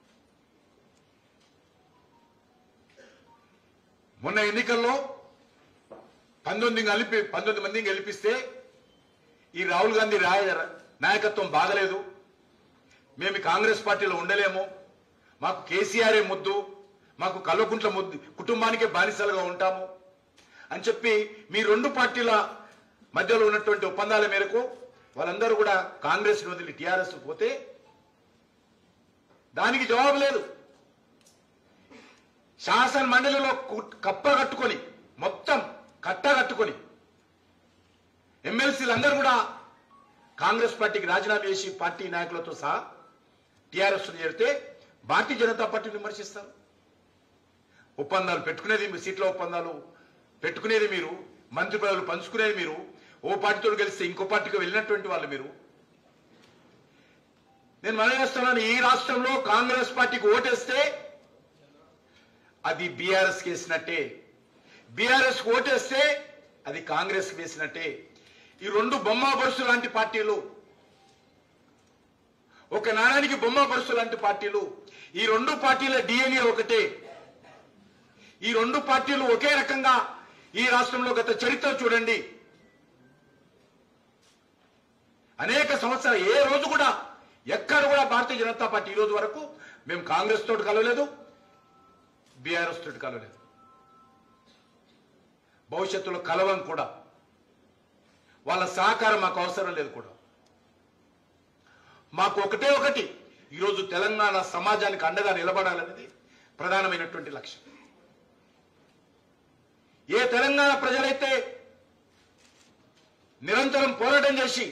మొన్న ఎన్నికల్లో పంతొమ్మిది కలిపి పంతొమ్మిది మందిని గెలిపిస్తే ఈ రాహుల్ గాంధీ రాయ నాయకత్వం బాగలేదు మేము ఈ కాంగ్రెస్ పార్టీలో ఉండలేము మాకు కేసీఆరే ముద్దు మాకు కల్వకుంట్ల ముద్దు కుటుంబానికే బానిసలుగా ఉంటాము అని చెప్పి మీ రెండు పార్టీల మధ్యలో ఉన్నటువంటి ఒప్పందాల మేరకు వాళ్ళందరూ కూడా కాంగ్రెస్ వదిలి టీఆర్ఎస్ పోతే దానికి జవాబు లేదు శాసన మండలిలో కు- కప్ప కట్టుకొని మొత్తం కట్ట కట్టుకొని ఎమ్మెల్సీలు అందరూ కూడా కాంగ్రెస్ పార్టీకి రాజీనామా చేసి పార్టీ నాయకులతో సహా టీఆర్ఎస్ చేరితే భారతీయ జనతా పార్టీని విమర్శిస్తారు ఒప్పందాలు పెట్టుకునేది మీ సీట్ల ఒప్పందాలు పెట్టుకునేది మీరు మంత్రి పదవులు పంచుకునేది మీరు ఓ పార్టీతో కలిస్తే ఇంకో పార్టీకి వెళ్ళినటువంటి వాళ్ళు మీరు నేను మనం చేస్తున్నాను ఈ రాష్ట్రంలో కాంగ్రెస్ పార్టీకి ఓటేస్తే అది బీఆర్ఎస్ వేసినట్టే బీఆర్ఎస్ ఓటేస్తే అది కాంగ్రెస్ వేసినట్టే ఈ రెండు బొమ్మ బరుసు లాంటి పార్టీలు ఒక నాణానికి బొమ్మ బరుసు లాంటి పార్టీలు ఈ రెండు పార్టీల డిఎన్ఏ ఒకటే ఈ రెండు పార్టీలు ఒకే రకంగా ఈ రాష్ట్రంలో గత చరిత్ర చూడండి అనేక సంవత్సరాలు ఏ రోజు కూడా ఎక్కడ కూడా భారతీయ జనతా పార్టీ ఈ రోజు వరకు మేము కాంగ్రెస్ తోటి కలవలేదు బీఆర్ఎస్ తోటి కలవలేదు భవిష్యత్తులో కలవం కూడా వాళ్ళ సహకారం మాకు అవసరం లేదు కూడా మాకు ఒకటే ఒకటి ఈరోజు తెలంగాణ సమాజానికి అండగా నిలబడాలనేది ప్రధానమైనటువంటి లక్ష్యం ఏ తెలంగాణ ప్రజలైతే నిరంతరం పోరాటం చేసి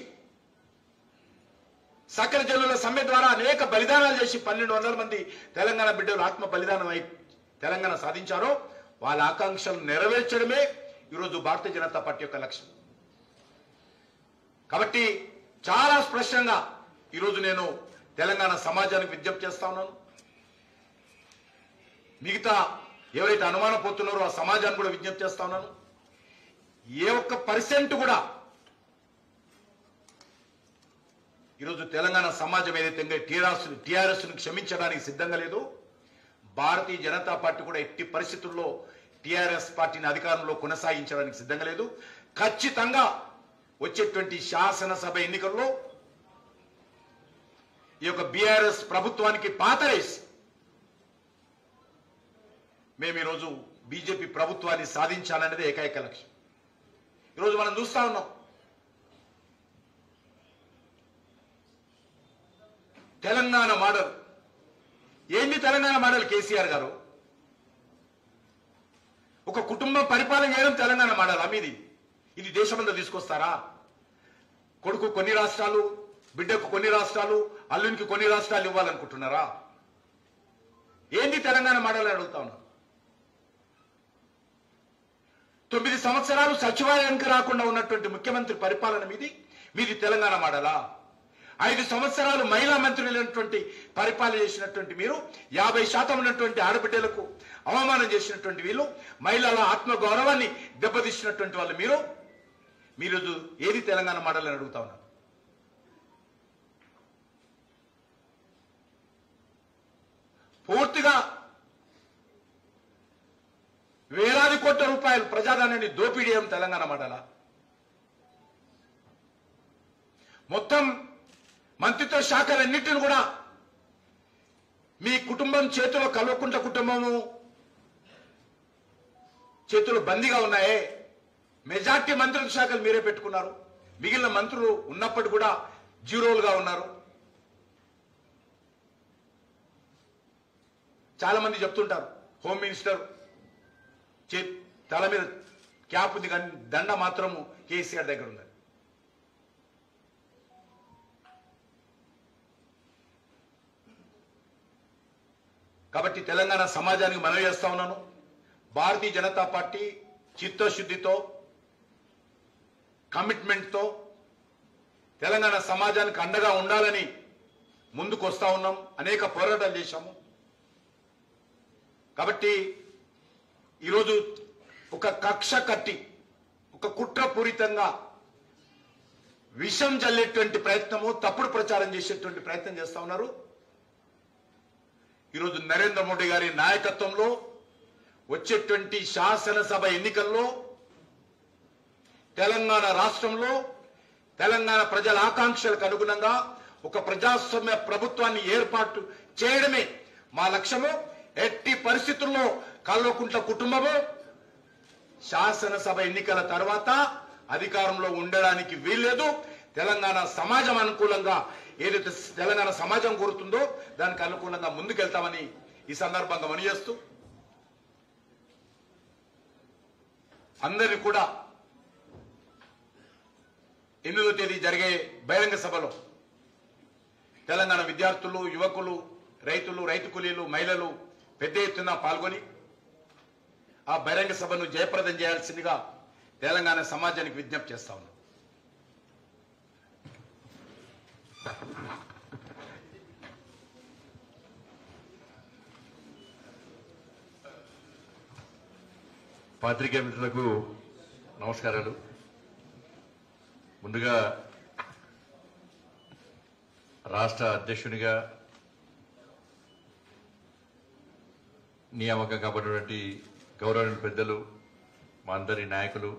సకల జనుల సమ్మె ద్వారా అనేక బలిదానాలు చేసి పన్నెండు వందల మంది తెలంగాణ బిడ్డలు ఆత్మ బలిదానం అయి తెలంగాణ సాధించారో వాళ్ళ ఆకాంక్షలు నెరవేర్చడమే ఈరోజు భారతీయ జనతా పార్టీ యొక్క లక్ష్యం కాబట్టి చాలా స్పష్టంగా ఈరోజు నేను తెలంగాణ సమాజానికి విజ్ఞప్తి చేస్తా ఉన్నాను మిగతా ఎవరైతే అనుమానపోతున్నారో ఆ సమాజాన్ని కూడా విజ్ఞప్తి చేస్తా ఉన్నాను ఏ ఒక్క పర్సెంట్ కూడా ఈరోజు తెలంగాణ సమాజం ఏదైతే టీఆర్ఎస్ టీఆర్ఎస్ ను క్షమించడానికి సిద్ధంగా లేదు భారతీయ జనతా పార్టీ కూడా ఎట్టి పరిస్థితుల్లో టీఆర్ఎస్ పార్టీని అధికారంలో కొనసాగించడానికి సిద్ధంగా లేదు ఖచ్చితంగా వచ్చేటువంటి శాసనసభ ఎన్నికల్లో ఈ యొక్క బీఆర్ఎస్ ప్రభుత్వానికి పాతరేసి మేము ఈరోజు బీజేపీ ప్రభుత్వాన్ని సాధించాలనేది ఏకైక లక్ష్యం ఈరోజు మనం చూస్తా ఉన్నాం తెలంగాణ మోడల్ ఏంది తెలంగాణ మోడల్ కేసీఆర్ గారు ఒక కుటుంబం పరిపాలన చేయడం తెలంగాణ మోడల్ మీది ఇది దేశమంతా తీసుకొస్తారా కొడుకు కొన్ని రాష్ట్రాలు బిడ్డకు కొన్ని రాష్ట్రాలు అల్లునికి కొన్ని రాష్ట్రాలు ఇవ్వాలనుకుంటున్నారా ఏంది తెలంగాణ మోడల్ అని అడుగుతా ఉన్నాను తొమ్మిది సంవత్సరాలు సచివాలయానికి రాకుండా ఉన్నటువంటి ముఖ్యమంత్రి పరిపాలన మీది మీది తెలంగాణ మోడలా ఐదు సంవత్సరాలు మహిళా మంత్రులైనటువంటి పరిపాలన చేసినటువంటి మీరు యాభై శాతం ఉన్నటువంటి ఆడబిడ్డలకు అవమానం చేసినటువంటి వీళ్ళు మహిళల ఆత్మ గౌరవాన్ని దెబ్బతీసినటువంటి వాళ్ళు మీరు మీరు ఏది తెలంగాణ మోడల్ అని అడుగుతా ఉన్నారు పూర్తిగా వేలాది కోట్ల రూపాయలు ప్రజాధాన్యాన్ని దోపిడీ చేయడం తెలంగాణ మండల మొత్తం మంత్రిత్వ శాఖలన్నింటిని కూడా మీ కుటుంబం చేతిలో కల్వకుంట కుటుంబము చేతులు బందీగా ఉన్నాయే మెజార్టీ మంత్రిత్వ శాఖలు మీరే పెట్టుకున్నారు మిగిలిన మంత్రులు ఉన్నప్పటికీ కూడా జీరోలుగా ఉన్నారు చాలా మంది చెప్తుంటారు హోమ్ మినిస్టర్ చే తల మీద క్యాప్ ఉంది కానీ దండ మాత్రము కేసీఆర్ దగ్గర ఉంది కాబట్టి తెలంగాణ సమాజానికి మనవి చేస్తా ఉన్నాను భారతీయ జనతా పార్టీ చిత్తశుద్ధితో కమిట్మెంట్తో తెలంగాణ సమాజానికి అండగా ఉండాలని ముందుకు వస్తా ఉన్నాం అనేక పోరాటాలు చేశాము కాబట్టి ఈరోజు ఒక కక్ష కట్టి ఒక కుట్రపూరితంగా విషం జల్లేటువంటి ప్రయత్నము తప్పుడు ప్రచారం చేసేటువంటి ప్రయత్నం చేస్తా ఉన్నారు ఈరోజు నరేంద్ర మోడీ గారి నాయకత్వంలో వచ్చేటువంటి శాసనసభ ఎన్నికల్లో తెలంగాణ రాష్ట్రంలో తెలంగాణ ప్రజల ఆకాంక్షలకు అనుగుణంగా ఒక ప్రజాస్వామ్య ప్రభుత్వాన్ని ఏర్పాటు చేయడమే మా లక్ష్యము ఎట్టి పరిస్థితుల్లో కల్వకుంట్ల కుటుంబము శాసనసభ ఎన్నికల తర్వాత అధికారంలో ఉండడానికి వీల్లేదు తెలంగాణ సమాజం అనుకూలంగా ఏదైతే తెలంగాణ సమాజం కోరుతుందో దానికి అనుకూలంగా ముందుకెళ్తామని ఈ సందర్భంగా మనిచేస్తూ అందరినీ కూడా ఎనిమిదో తేదీ జరిగే బహిరంగ సభలో తెలంగాణ విద్యార్థులు యువకులు రైతులు రైతు కూలీలు మహిళలు పెద్ద ఎత్తున పాల్గొని ఆ బహిరంగ సభను జయప్రదం చేయాల్సిందిగా తెలంగాణ సమాజానికి విజ్ఞప్తి చేస్తా ఉన్నాం పాత్రికేయ మిత్రులకు నమస్కారాలు ముందుగా రాష్ట్ర అధ్యక్షునిగా నియామకం కాబడినటువంటి గౌరవనీయుల పెద్దలు మా అందరి నాయకులు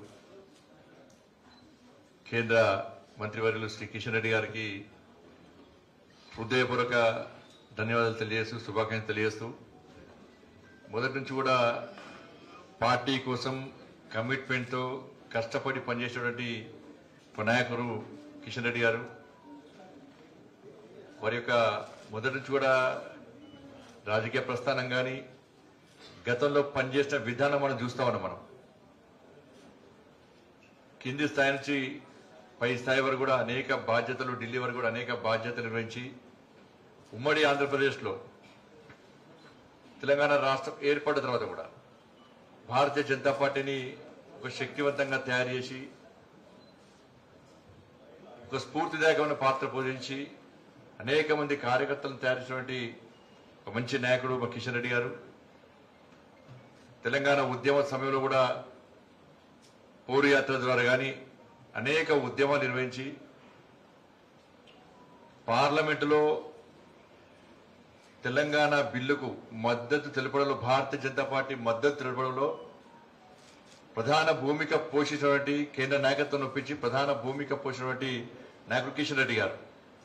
కేంద్ర మంత్రివర్యులు శ్రీ కిషన్ రెడ్డి గారికి హృదయపూర్వక ధన్యవాదాలు తెలియజేస్తూ శుభాకాంక్షలు తెలియజేస్తూ మొదటి నుంచి కూడా పార్టీ కోసం కమిట్మెంట్తో కష్టపడి పనిచేసేటువంటి ఒక నాయకుడు కిషన్ రెడ్డి గారు వారి యొక్క మొదటి నుంచి కూడా రాజకీయ ప్రస్థానం కానీ గతంలో పనిచేసిన విధానం మనం చూస్తా ఉన్నాం మనం కింది స్థాయి నుంచి పై స్థాయి వరకు కూడా అనేక బాధ్యతలు ఢిల్లీ వరకు కూడా అనేక బాధ్యతలు నిర్వహించి ఉమ్మడి ఆంధ్రప్రదేశ్లో తెలంగాణ రాష్ట్రం ఏర్పడిన తర్వాత కూడా భారతీయ జనతా పార్టీని ఒక శక్తివంతంగా తయారు చేసి ఒక స్ఫూర్తిదాయకమైన పాత్ర పోషించి అనేక మంది కార్యకర్తలను తయారు చేసినటువంటి ఒక మంచి నాయకుడు మా కిషన్ రెడ్డి గారు తెలంగాణ ఉద్యమ సమయంలో కూడా పౌరు యాత్ర ద్వారా కానీ అనేక ఉద్యమాలు నిర్వహించి పార్లమెంటులో తెలంగాణ బిల్లుకు మద్దతు తెలపడంలో భారతీయ జనతా పార్టీ మద్దతు తెలపడంలో ప్రధాన భూమిక పోషించినటువంటి కేంద్ర నాయకత్వం ఒప్పించి ప్రధాన భూమిక పోషించినటువంటి నాయకుడు కిషన్ రెడ్డి గారు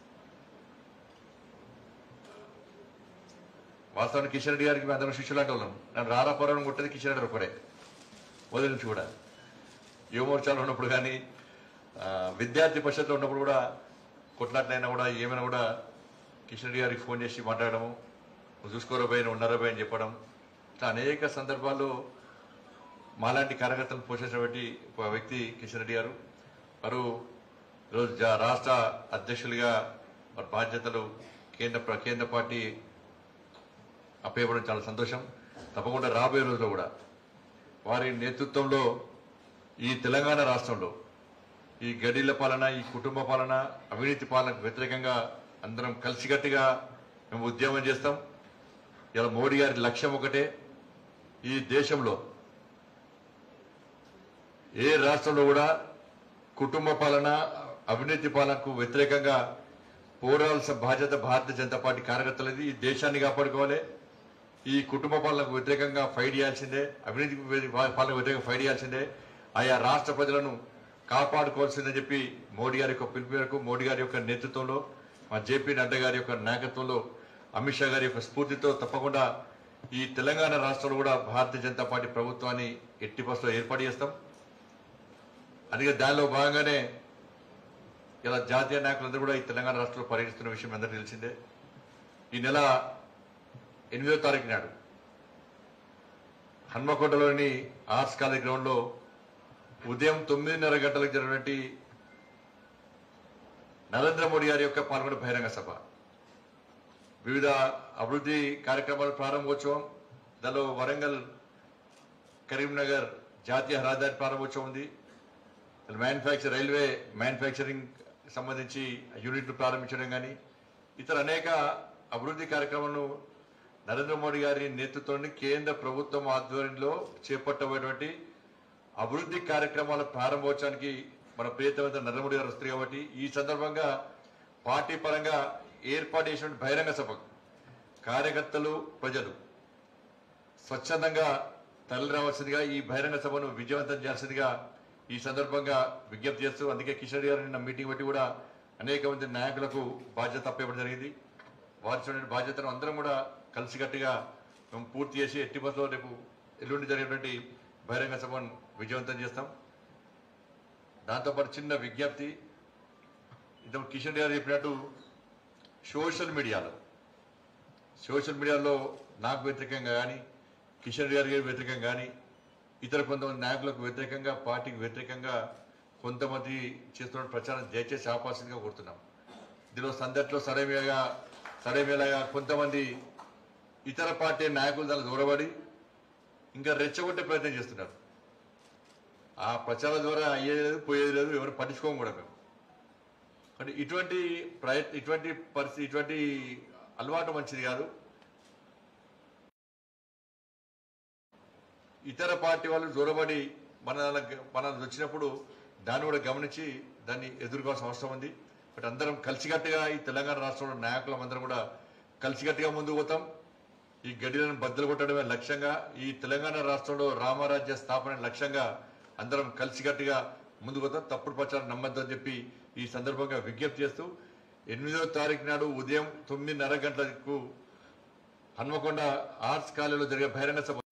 వాస్తవానికి కిషన్ రెడ్డి గారికి మేము అందరం శిష్యులు అంటే వాళ్ళం నన్ను రారాపురం కొట్టేది కిషన్ రెడ్డి ఒకరే మొదటి నుంచి కూడా యువమోర్చాలో ఉన్నప్పుడు కానీ ఆ, విద్యార్థి పరిషత్లో ఉన్నప్పుడు కూడా కొట్లాట్లైనా కూడా ఏమైనా కూడా కిషన్ రెడ్డి గారికి ఫోన్ చేసి మాట్లాడము నువ్వు చూసుకోరా పోయి నువ్వు ఉన్నారా పోయి అని చెప్పడం ఇట్లా అనేక సందర్భాల్లో మాలాంటి కార్యకర్తలు పోషించినటువంటి ఒక వ్యక్తి కిషన్ రెడ్డి గారు వారు ఈరోజు జా- రాష్ట్ర అధ్యక్షులుగా వారి బాధ్యతలు కేంద్ర ప్ర- కేంద్ర పార్టీ అప్పయ్యడం చాలా సంతోషం తప్పకుండా రాబోయే రోజుల్లో కూడా వారి నేతృత్వంలో ఈ తెలంగాణ రాష్ట్రంలో ఈ గడిల పాలన ఈ కుటుంబ పాలన అవినీతి పాలనకు వ్యతిరేకంగా అందరం కలిసికట్టుగా మేము ఉద్యమం చేస్తాం ఇలా మోడీ గారి లక్ష్యం ఒకటే ఈ దేశంలో ఏ రాష్ట్రంలో కూడా కుటుంబ పాలన అవినీతి పాలనకు వ్యతిరేకంగా పోరాడాల్సిన బాధ్యత భారతీయ జనతా పార్టీ కార్యకర్తలది ఈ దేశాన్ని కాపాడుకోవాలి ఈ కుటుంబ పాలనకు వ్యతిరేకంగా ఫైట్ చేయాల్సిందే అవినీతి పాలనకు వ్యతిరేకంగా ఫైట్ చేయాల్సిందే ఆయా రాష్ట్ర ప్రజలను కాపాడుకోవాల్సిందని చెప్పి మోడీ గారి యొక్క పిలుపు మేరకు మోడీ గారి యొక్క నేతృత్వంలో మా జేపీ నడ్డా గారి యొక్క నాయకత్వంలో అమిత్ షా గారి యొక్క స్ఫూర్తితో తప్పకుండా ఈ తెలంగాణ రాష్ట్రంలో కూడా భారతీయ జనతా పార్టీ ప్రభుత్వాన్ని ఎట్టి బస్సులో ఏర్పాటు చేస్తాం అందుకే దానిలో భాగంగానే ఇలా జాతీయ నాయకులందరూ కూడా ఈ తెలంగాణ రాష్ట్రంలో పర్యటిస్తున్న విషయం అందరికీ తెలిసిందే ఈ నెల ఎనిమిదో తారీఖు నాడు హన్మకొండలోని ఆర్ట్స్ కాలేజ్ గ్రౌండ్ లో ఉదయం తొమ్మిదిన్నర గంటలకు జరిగినటువంటి నరేంద్ర మోడీ గారి యొక్క పాల్గొనే బహిరంగ సభ వివిధ అభివృద్ధి కార్యక్రమాల ప్రారంభోత్సవం దానిలో వరంగల్ కరీంనగర్ జాతీయ రహదారి ప్రారంభోత్సవం ఉంది మ్యానుఫ్యాక్చర్ రైల్వే మ్యానుఫ్యాక్చరింగ్ సంబంధించి యూనిట్లు ప్రారంభించడం కానీ ఇతర అనేక అభివృద్ధి కార్యక్రమాలను నరేంద్ర మోడీ గారి నేతృత్వంలోని కేంద్ర ప్రభుత్వం ఆధ్వర్యంలో చేపట్టబోయేటువంటి అభివృద్ధి కార్యక్రమాల ప్రారంభోత్సవానికి మన ప్రియతమైన నరేంద్ర మోడీ గారు వస్తారు కాబట్టి ఈ సందర్భంగా పార్టీ పరంగా ఏర్పాటు చేసినటువంటి బహిరంగ సభ కార్యకర్తలు ప్రజలు స్వచ్ఛందంగా తరలి రావాల్సిందిగా ఈ బహిరంగ సభను విజయవంతం చేయాల్సిందిగా ఈ సందర్భంగా విజ్ఞప్తి చేస్తూ అందుకే కిషోర్ గారు నిన్న మీటింగ్ బట్టి కూడా అనేక మంది నాయకులకు బాధ్యత అప్పేయడం జరిగింది వారి చూడండి బాధ్యతను అందరం కూడా కలిసికట్టుగా మేము పూర్తి చేసి ఎట్టి బస్సులో రేపు ఎల్లుండి జరిగేటువంటి బహిరంగ సభను విజయవంతం చేస్తాం దాంతోపాటు చిన్న విజ్ఞప్తి ఇంత కిషన్ గారు చెప్పినట్టు సోషల్ మీడియాలో సోషల్ మీడియాలో నాకు వ్యతిరేకంగా కానీ కిషన్ రెడ్డి గారి వ్యతిరేకంగా కానీ ఇతర కొంతమంది నాయకులకు వ్యతిరేకంగా పార్టీకి వ్యతిరేకంగా కొంతమంది చేస్తున్న ప్రచారం దయచేసి ఆపాల్సిందిగా కోరుతున్నాం ఇందులో సందట్లో సడమేగా సడమేలాగా కొంతమంది ఇతర పార్టీ నాయకులు దాన్ని దూరబడి ఇంకా రెచ్చగొట్టే ప్రయత్నం చేస్తున్నారు ఆ ప్రచారం ద్వారా అయ్యేది లేదు పోయేది లేదు ఎవరు పట్టించుకోము కూడా మేము కానీ ఇటువంటి ప్రయత్ ఇటువంటి పరిస్థితి ఇటువంటి అలవాటు మంచిది కాదు ఇతర పార్టీ వాళ్ళు దూరబడి మన మన వచ్చినప్పుడు దాన్ని కూడా గమనించి దాన్ని ఎదుర్కోవాల్సిన అవసరం ఉంది బట్ అందరం కలిసికట్టుగా ఈ తెలంగాణ రాష్ట్రంలో నాయకులం అందరం కూడా కలిసికట్టుగా ముందుకు పోతాం ఈ గడిలను బద్దలు కొట్టడమే లక్ష్యంగా ఈ తెలంగాణ రాష్ట్రంలో రామరాజ్య స్థాపన లక్ష్యంగా అందరం కలిసికట్టుగా ముందుకు పోతాం తప్పుడు ప్రచారం నమ్మద్దని చెప్పి ఈ సందర్భంగా విజ్ఞప్తి చేస్తూ ఎనిమిదో తారీఖు నాడు ఉదయం తొమ్మిదిన్నర గంటలకు హన్మకొండ ఆర్ట్స్ కాలేజీలో జరిగే బహిరంగ సభ